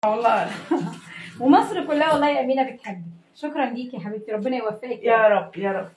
والله ومصر كلها والله يا امينه بتحبك شكرا ليكي يا حبيبتي ربنا يوفقك يا رب يا رب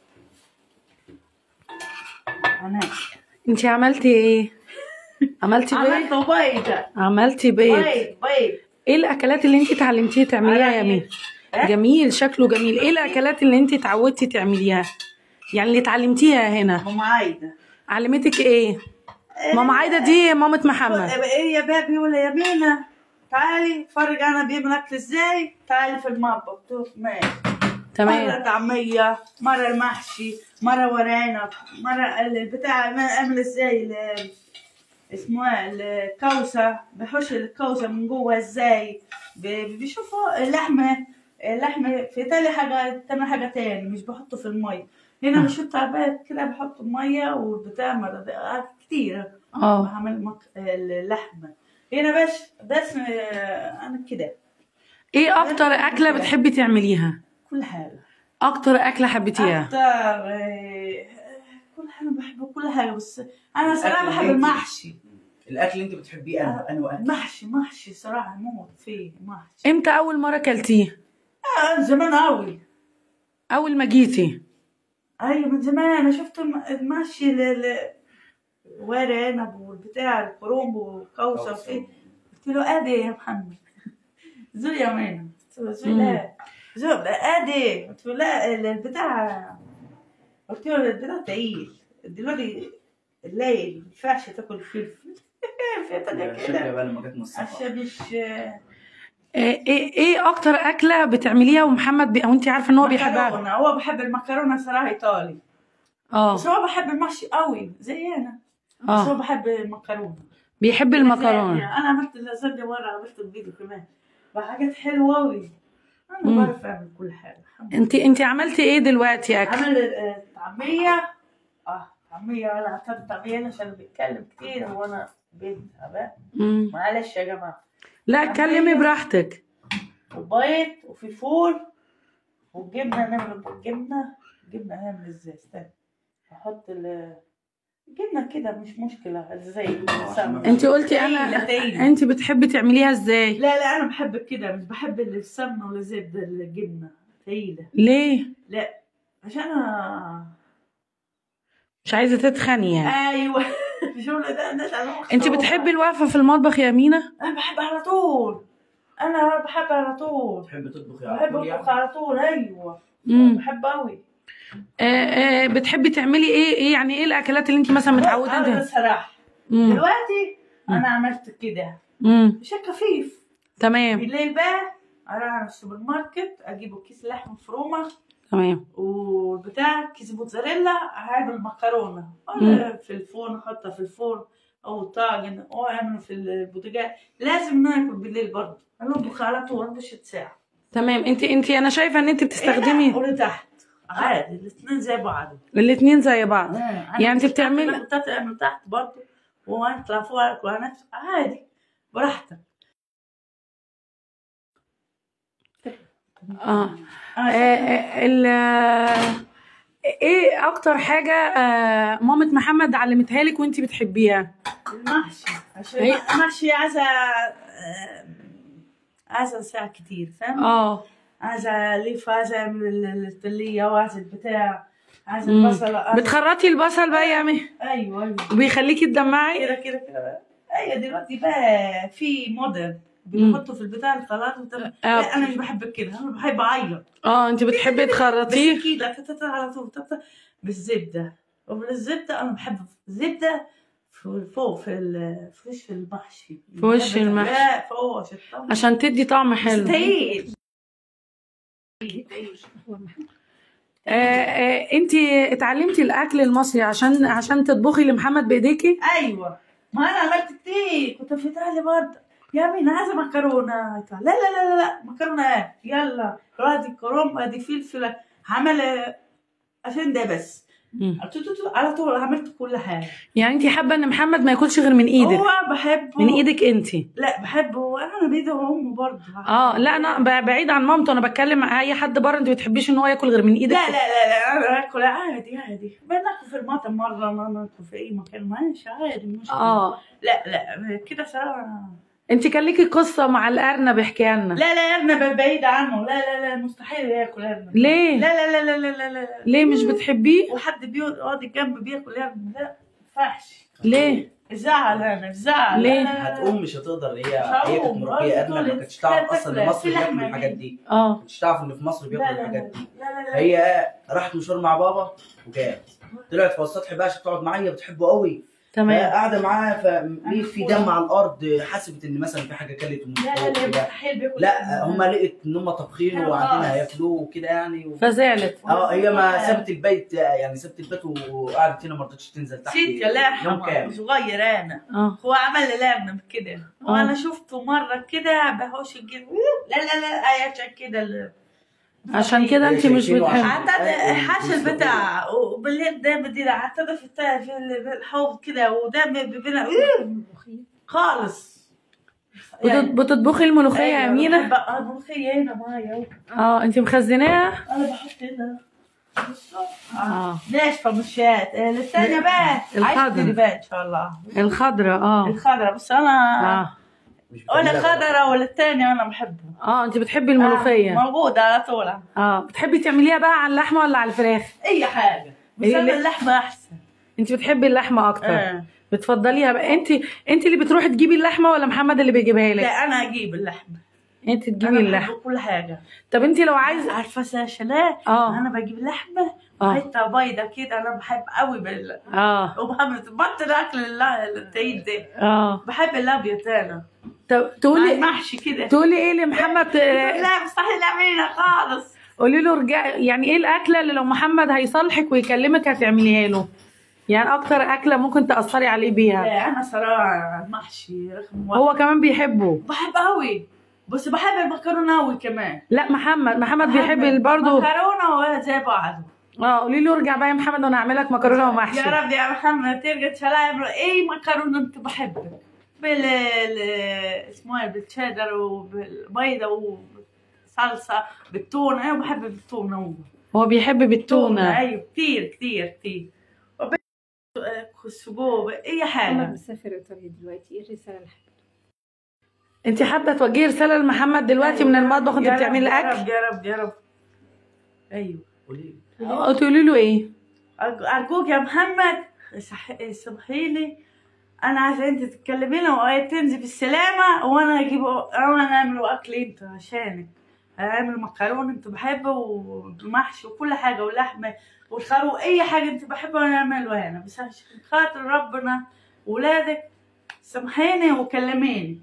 انا انت عملتي ايه عملتي بيض عملت بيض عملتي بيض بيض بيض ايه الاكلات اللي انت اتعلمتيها تعمليها يا مين إيه؟ جميل شكله جميل ايه الاكلات اللي انت اتعودتي تعمليها يعني اللي اتعلمتيها هنا ماما عايده علمتك ايه ماما عايده دي مامة محمد ايه يا بابي ولا يا مينا تعالي اتفرج انا بيعمل اكل ازاي تعالي في المطبخ قلت له ماشي مرة تمام طعمية مرة المحشي مرة ورق عنب مرة البتاع اعمل ازاي ال- اسمه ايه الكوسة بحش الكوسة من جوه ازاي ب- بيشوفوا اللحمة اللحمة في تاني حاجة تعمل حاجة تاني مش بحطه في المية هنا مش تعبان كده بحط مية والبتاع مرة كتير اه بعمل مك... اللحمة هنا بس بس آه، انا كده ايه اكتر اكله بتحبي تعمليها كل حاجة اكتر اكله حبيتيها اكتر آه، كل حاجة بحب كل حاجة بس انا صراحة الأكل بحب اللي انت- المحشي الاكل اللي انت بتحبيه انا انه اكل محشي محشي صراحة موت فيه محشي امتى اول مره كلتيه آه زمان قوي اول ما جيتي ايوه من زمان انا شفت الم- المحشي ل... ل... ورق عنب والبتاع الكرنب والكوسة كوسة. وفيه قلت له ادي يا محمد زو يا مانا قلت له زو مم. لا زو ادي قلت له لا ال- البتاع قلت له البتاع تقيل دلوقتي الليل ما ينفعش تاكل فلفل في حاجة شكلها كده بقى لما جت من السفر عشان مش ايه ايه إيه اكتر اكله بتعمليها ومحمد بي... وانت عارفه ان هو بيحبها مكرونة هو بحب المكرونة صراحة ايطالي اه بس هو بحب المحشي قوي زي انا بس هو اه بحب المكرونة بيحب المكرونه انا عملت اللازانيا مره عملت الفيديو كمان وحاجات حلوه قوي انا مم. بعرف اعمل كل حاجه الحمد انت انت عملتي ايه دلوقتي اكل عمل آه، طعميه اه طعميه انا عطيت طعميه عشان بيتكلم كتير وانا بنت بقى مم. معلش يا جماعه لا اتكلمي براحتك وبيض وفي فول والجبنه نعمل بالجبنه جبنه هعمل ازاي استنى احط ال الجبنه كده مش مشكله زي السمنة. انت قلتي تقيلة، انا تقيلة. انت بتحبي تعمليها ازاي لا لا انا بحب كده مش بحب السمنه ولا الزبده الجبنه ثقيله ليه لا عشان أنا... مش عايزه تتخني يعني ايوه الشغل ده الناس على مخ انت صوابع. بتحبي الوقفه في المطبخ يا امينه انا بحب على طول انا بحب على طول تحب تطبخي على بحب طول اطبخ يعني على طول ايوه مم. بحب قوي آه آه بتحبي تعملي ايه ايه يعني ايه الاكلات اللي انت مثلا متعوده انا انت بصراحه مم. دلوقتي انا عملت كده مم. شيء خفيف تمام بالليل بقى اروح على السوبر ماركت اجيب كيس لحم مفرومه تمام وبتاع كيس موتزاريلا هعمل مكرونه ولا في الفرن احطها في الفرن او طاجن او اعمله في البوتاجاز لازم ناكل بالليل برضه نطبخ على طول مش ساعه تمام انت انت انا شايفه ان انت بتستخدمي ولتحت عادي الاثنين زي بعض الاتنين زي بعض أنا يعني انت مش بتعمل- تحت- تحت اعمل تحت برضه واطلع فوق ونفس عادي براحتك اه آه، آه، ال آه، ايه اكتر حاجه آه، مامة محمد علمتها لك وانت بتحبيها المحشي عشان هي- المحشي عايزه آه، عايزه ساعة كتير فاهم؟ اه عايزه الف عايزه اعمل ال- الطليه وعايزه البتاع عايزه مم. البصل عايزة- بتخرطي البصل بقى يا مي ايوه ايوه وبيخليكي تدمعي كده كده كده بقى. ايوه دلوقتي بقى في موديل بيحطوا في البتاع الخلاط وتم... آه. لا انا مش بحب كده انا بحب اعيط اه انت بتحبي تخرطيه بس كده تتت على طول تتت بالزبده وبالزبده انا بحب الزبده في- فوق في ال- في وش المحشي في وش المحشي. لا فوق عشان الطعم عشان تدي طعم حلو مستحيل آه آه انت اتعلمتي الاكل المصري عشان عشان تطبخي لمحمد بايديكي ايوه ما انا عملت كتير كنت في ايطاليا برضه يا مين عايزه مكرونه لا لا لا لا لا مكرونه ايه يلا ادي كرنب ادي فلفل عمل عشان ده بس مم. تو- تو- تو- على طول عملت كل حاجه يعني انت حابه ان محمد ما ياكلش غير من ايدك هو بحبه من ايدك انت لا بحبه انا بيده امه برضه اه لا انا ب- بعيد عن مامته انا بتكلم مع اي حد بره انت بتحبيش ان هو ياكل غير من ايدك لا لا لا لا انا اكل عادي عادي بناكل في المطعم مره ما ناكل في اي مكان ماشي عادي مش اه لا لا كده صراحه انت كان ليكي قصه مع الارنب احكيها لنا لا لا ارنب بعيد عنه لا لا لا مستحيل ياكل ارنب ليه؟ لا لا لا لا لا لا, لا. ليه مش بتحبيه وحد بيقعد جنب بياكل ارنب لا ما ينفعش ليه زعل انا زعل ليه؟ لا، لا، لا. هتقوم مش هتقدر هي مش هي كانت هقوم. مربيه ارنب ما كانتش تعرف اصلا ان مصر في بياكل لحمة الحاجات مين؟ دي اه ما كانتش تعرف ان في مصر لا بياكلوا لا لا الحاجات دي لا لا لا هي راحت مشوار مع بابا وجات طلعت فوق السطح بقى عشان تقعد معايا بتحبه قوي تمام قاعده معاه فلقيت في دم على الارض حسبت ان مثلا في حاجه كلت ومن لا لا فوق لا كده. مستحيل بياكل لا أرنب. هم لقيت ان هم طابخينه خلاص. وقاعدين هياكلوه وكده يعني و... فزعلت اه هي ما سابت البيت يعني سابت البيت وقعدت هنا ما رضتش تنزل تحت ست يوم لحمة كامل صغير انا اه هو عمل لي لبنة كده وانا شفته مرة كده بهوش الجن لا لا لا آه، عشان كده ال- عشان كده انت مش شايفينه عشان- بتحبي حتى حاش البتاع وبالليل ده بدينا حتى ده في التا- في ال- الحوض كده وده بيبينا خالص بتط- بتطبخي الملوخيه يا أيوة، امينه بحب- اه الملوخية هنا معايا اه انت مخزناها انا بحط هنا اه اه ناشفة مشات الثانية بقى الخضر. عايز تجيب بقى ان شاء الله الخضراء اه الخضرة بس انا اه مش ولا بتعملها خضرة ولا الثانية انا بحبه اه انت بتحبي الملوخيه آه موجودة على طول اه بتحبي تعمليها بقى على اللحمه ولا على الفراخ اي حاجة بس إيه انا اللي- اللحمة احسن انت بتحبي اللحمه اكتر آه. بتفضليها بقى انت انت اللي بتروحي تجيبي اللحمه ولا محمد اللي بيجيبها لك لا انا اجيب اللحمة انت تجيبي انا اللحمه بحب كل حاجة طب انت لو عايزه عارفة ساشلاه اه انا بجيب لحمة اه حتة بيضة كده انا بحب قوي بال اه وبحب بطل اكل الل- التعيد ده اه بحب الابيض انا طب مع تقولي المحشي كده تقولي ايه لمحمد آه، لا مستحيل اعملها خالص قولي له رجع يعني ايه الاكله اللي لو محمد هيصالحك ويكلمك هتعمليها له يعني اكتر اكله ممكن تاثري عليه بيها لا انا صراحة المحشي رقم واحد هو كمان بيحبه بحب قوي بس بحب المكرونة قوي كمان لا محمد محمد بيحب برضه مكرونة ولا زي بعض اه قولي له ارجع بقى يا محمد وانا هعمل لك مكرونه ومحشي يا رب يا محمد ترجع تشلاعب اي مكرونة انت بحبك بال ال- اسمه ايه بالشيدر وبالبيضة وصلصة بالتونة انا بحب بالتونة هو. هو بيحب بالتونه ايوه كتير كتير كتير وب- السجق اي محمد حاجة مسافر ايطاليا دلوقتي ايه الرساله اللي انت حابه توجهي رساله لمحمد دلوقتي من المطبخ وانت يا رب- بتعملي يا الاكل رب يا رب يا رب ايوه قولي اه تقولي له ايه أرجو- ارجوك يا محمد صح- سامحي لي انا عايزه انت تتكلمي له وتنزل بالسلامه وانا اجيب انا اعمل اكل انت عشانك اعمل مكرونه انت بحبه ومحشي وكل حاجه ولحمه والخروف اي حاجه انت بحبها انا اعمله انا بس عشان خاطر ربنا ولادك سامحيني وكلميني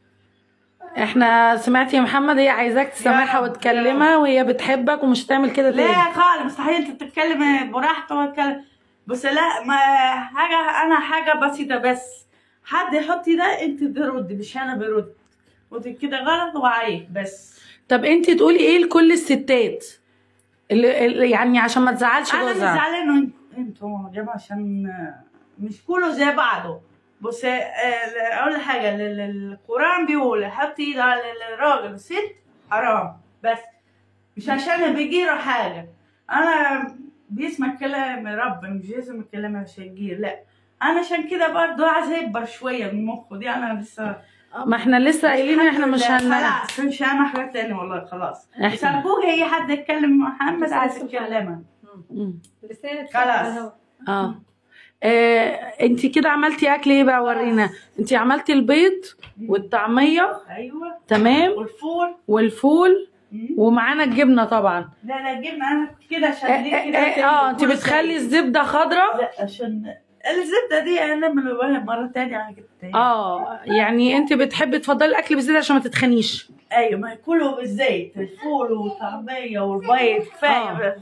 احنا سمعتي يا محمد هي عايزاك تسامحها رب، يا وتكلمها وهي بتحبك ومش تعمل كده لا تاني خالص مستحيل انت تتكلم براحتك واتكلم بس لا ما حاجه انا حاجه بسيطه بس حد يحط ده انت برد مش انا برد وانت كده غلط وعيب بس طب انت تقولي ايه لكل الستات اللي اللي- يعني عشان ما تزعلش انا مش جوزها زعلان ان- انتوا يا جماعه عشان مش كله زي بعضه بص آه، اقول حاجه ال- ال- القران بيقول حط ايد على الراجل الست حرام بس مش عشان بيجيروا حاجه انا بيسمع كلام ربنا مش بيسمع كلام شجير لا انا عشان كده برضه عايز يكبر شويه من مخه دي انا لسه ما احنا لسه قايلين ان احنا مش هن خلاص مش هعمل حاجه تاني والله خلاص بس احنا ارجوك اي حد يتكلم مع محمد عايز يتكلمها مم. رساله خلاص. اه آه، انت كده عملتي اكل ايه بقى ورينا انت عملتي البيض والطعميه ايوه تمام والفول والفول مم. ومعانا الجبنه طبعا لا لا جبنا انا كده اه, عشان دي آه, كده آه, آه انت كل بتخلي شيء. الزبده خضراء لا عشان الزبده دي هنعمل مره تانية على كده اه يعني انت بتحبي تفضلي الاكل بالزيت عشان ما تتخنيش ايوه ما هي كله بالزيت الفول والطعميه والبيض كفايه آه. بس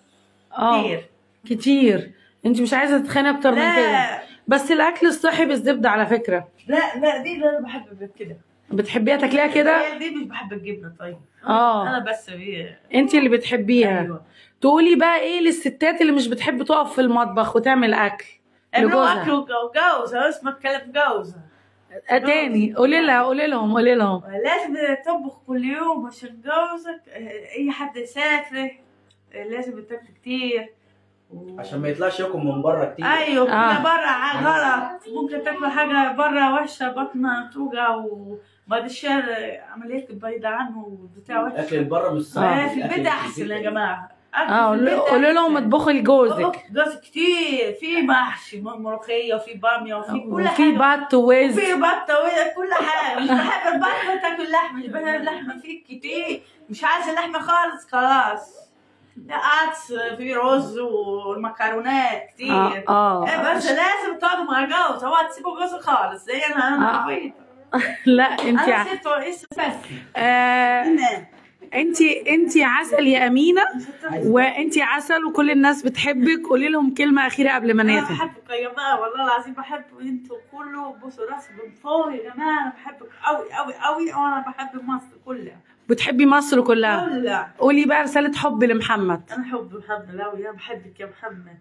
اه كتير كتير انت مش عايزه تتخني اكتر من كده لا بس الاكل الصحي بالزبده على فكره لا لا دي اللي انا بحب كده بتحبيها تاكليها كده هي دي مش بحب الجبنه طيب اه انا بس هي انت اللي بتحبيها ايوه تقولي بقى ايه للستات اللي مش بتحب تقف في المطبخ وتعمل اكل اعملوا لجوزها. اكل وجوزه اسمك كلام جوزه آه، تاني قولي لها قولي لهم قولي لهم لازم تطبخ كل يوم عشان جوزك آه، اي حد يسافر آه، لازم تاكل كتير و... عشان ما يطلعش ياكل من بره كتير ايوه آه. كده بره غلط ممكن تاكل حاجه بره وحشه بطنها توجع و... بعد الشهر عملية البيضة عنه وبتاع الاكل اللي بره مش صح آه، في البيت احسن يا جماعة أكل اه في البيت قولوا لهم أحسن. اطبخوا لجوزك جوز كتير في محشي ملوخية وفي بامية وفي كل وفي حاجة بط ووز وفي بطة وهي كل حاجة مش بحب البطة تاكل لحمة مش بحب اللحمة فيه كتير مش عايزة اللحمة خالص خلاص لا عدس في رز والمكرونات كتير اه اه إيه بس لازم تقعدوا مع جوز هو تسيبوا جوز خالص زي انا انا آه. عبيط لا انت انا سبته اسم بس آه أنا. انت انت عسل يا امينه وانت عسل وكل الناس بتحبك قولي لهم كلمه اخيره قبل ما انا نقفل بحبك يا جماعه والله العظيم بحبكم انتوا كله بصوا راسي من فوق يا جماعه انا بحبك قوي قوي قوي وانا بحب مصر كلها بتحبي مصر كلها كلها قولي بقى رساله حب لمحمد انا حب محمد قوي انا بحبك يا محمد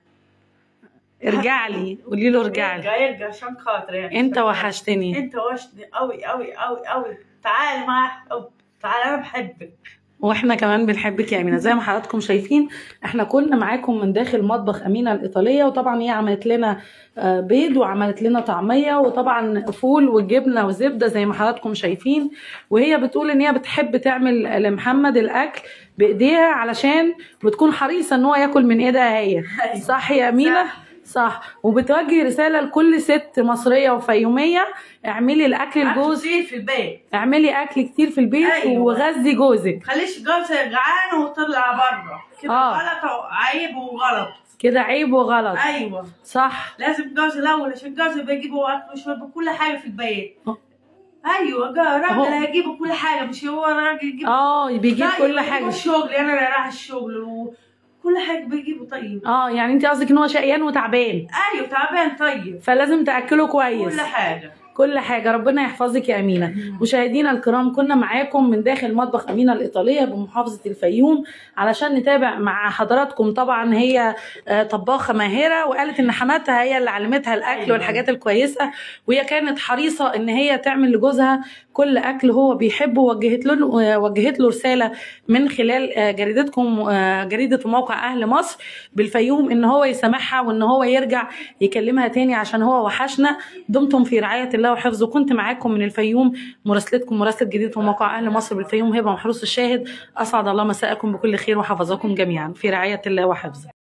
ارجع لي قولي له ارجع لي يرجع يرجع عشان خاطر يعني انت عشان وحشتني انت وحشتني قوي قوي قوي قوي تعال معايا حب تعال انا بحبك واحنا كمان بنحبك يا امينه زي ما حضراتكم شايفين احنا كنا معاكم من داخل مطبخ امينه الايطاليه وطبعا هي عملت لنا آه، بيض وعملت لنا طعميه وطبعا فول وجبنه وزبده زي ما حضراتكم شايفين وهي بتقول ان هي بتحب تعمل لمحمد الاكل بايديها علشان بتكون حريصه ان هو ياكل من ايدها هي صح يا امينه صح وبتوجه رساله لكل ست مصريه وفيوميه اعملي الاكل الجوز كتير في البيت اعملي اكل كتير في البيت أيوة. وغذي جوزك خليش جوزها جعان وتطلع بره كده آه. غلط عيب وغلط كده عيب وغلط ايوه صح لازم جوز الاول عشان جوز بيجيبوا اكل وشرب كل حاجه في البيت أه. ايوه جا- أهو. راجل هيجيبوا كل حاجه مش هو راجل يجيب اه بيجيب طيب، كل يجيبوا حاجه الشغل انا اللي رايح الشغل وكل حاجه بيجيبوا طيب اه يعني انت قصدك ان هو شقيان وتعبان ايوه تعبان طيب فلازم تاكله كويس كل حاجه كل حاجه ربنا يحفظك يا امينه مشاهدينا الكرام كنا معاكم من داخل مطبخ امينه الايطاليه بمحافظه الفيوم علشان نتابع مع حضراتكم طبعا هي آه، طباخه ماهره وقالت ان حماتها هي اللي علمتها الاكل أيوة. والحاجات الكويسه وهي كانت حريصه ان هي تعمل لجوزها كل اكل هو بيحبه وجهت له آه، وجهت له رساله من خلال آه، جريدتكم آه، جريده وموقع اهل مصر بالفيوم ان هو يسامحها وان هو يرجع يكلمها تاني عشان هو وحشنا دمتم في رعايه الله وحفظه كنت معاكم من الفيوم مراسلتكم مراسله جريده وموقع اهل مصر بالفيوم هبه محروس الشاهد اسعد الله مساءكم بكل خير وحفظكم جميعا في رعايه الله وحفظه